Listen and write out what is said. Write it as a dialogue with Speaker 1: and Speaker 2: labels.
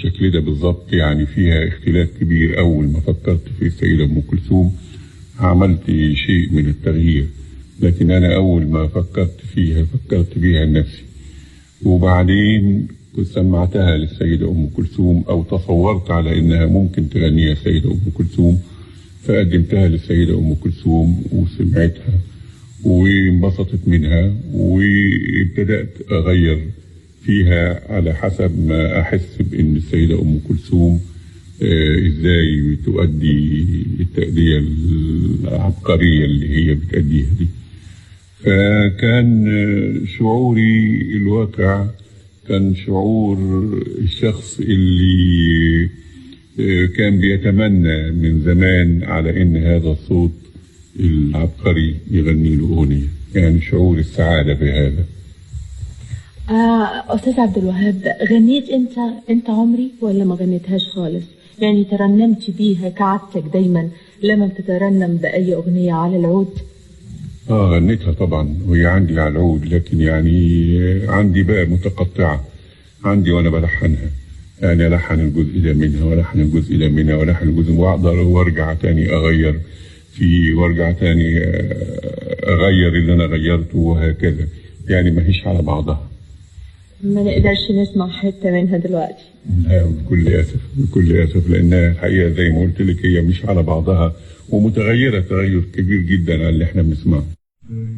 Speaker 1: بالشكل ده بالظبط يعني فيها اختلاف كبير أول ما فكرت في السيدة أم كلثوم عملت شيء من التغيير لكن أنا أول ما فكرت فيها فكرت بيها لنفسي وبعدين كنت سمعتها للسيدة أم كلثوم أو تصورت على إنها ممكن تغنيها السيدة أم كلثوم فقدمتها للسيدة أم كلثوم وسمعتها وانبسطت منها وابتدأت أغير فيها على حسب ما أحس بأن السيدة أم كلثوم آه، إزاي تؤدي التأدية العبقرية اللي هي بتأديها دي فكان آه، شعوري الواقع كان شعور الشخص اللي آه، كان بيتمنى من زمان على ان هذا الصوت العبقري يغني له اغنيه يعني شعور السعاده بهذا
Speaker 2: آه أستاذ عبد الوهاب غنيت أنت أنت عمري ولا ما غنيتهاش خالص؟ يعني ترنمت بيها كعادتك دايما لما بتترنم بأي أغنية على العود
Speaker 1: اه غنيتها طبعا وهي عندي على العود لكن يعني آه، عندي بقى متقطعه عندي وانا بلحنها يعني الحن الجزء ده منها والحن الجزء ده منها والحن الجزء واقدر وارجع تاني اغير فيه وارجع تاني آه، اغير اللي انا غيرته وهكذا يعني ما هيش على بعضها
Speaker 2: ما نقدرش نسمع حتة منها دلوقتي
Speaker 1: لا، بكل اسف بكل اسف لانها الحقيقه زي ما قلت لك هي مش على بعضها ومتغيره تغير كبير جدا عن اللي احنا بنسمعه